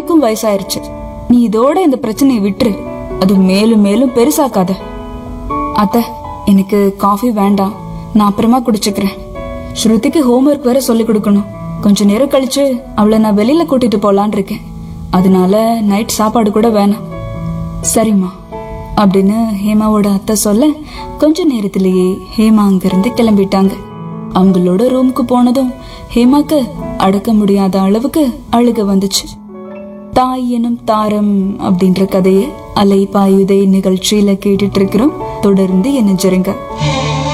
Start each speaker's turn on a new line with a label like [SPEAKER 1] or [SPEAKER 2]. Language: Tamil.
[SPEAKER 1] எனக்கும் வயசாயிருச்சு நீ இதோட இந்த பிரச்சனையை விட்டுரு அது மேலும் மேலும் பெருசாக்காத அத்தை எனக்கு காஃபி வேண்டாம் நான் அப்புறமா குடிச்சுக்கிறேன் ஸ்ருதிக்கு ஹோம்ஒர்க் வேற சொல்லி கொடுக்கணும் கொஞ்ச நேரம் கழிச்சு அவளை நான் வெளியில கூட்டிட்டு போலான் இருக்கேன் அதனால நைட் சாப்பாடு கூட வேணாம் சரிம்மா அப்படின்னு ஹேமாவோட அத்தை சொல்ல கொஞ்ச நேரத்திலேயே ஹேமா அங்கிருந்து கிளம்பிட்டாங்க அவங்களோட ரூமுக்கு போனதும் ஹேமாக்கு அடக்க முடியாத அளவுக்கு அழுக வந்துச்சு தாய் எனும் தாரம் அப்படின்ற கதையை அலை பாயுதை நிகழ்ச்சியில கேட்டுட்டு இருக்கிறோம் தொடர்ந்து இணைஞ்சிருங்க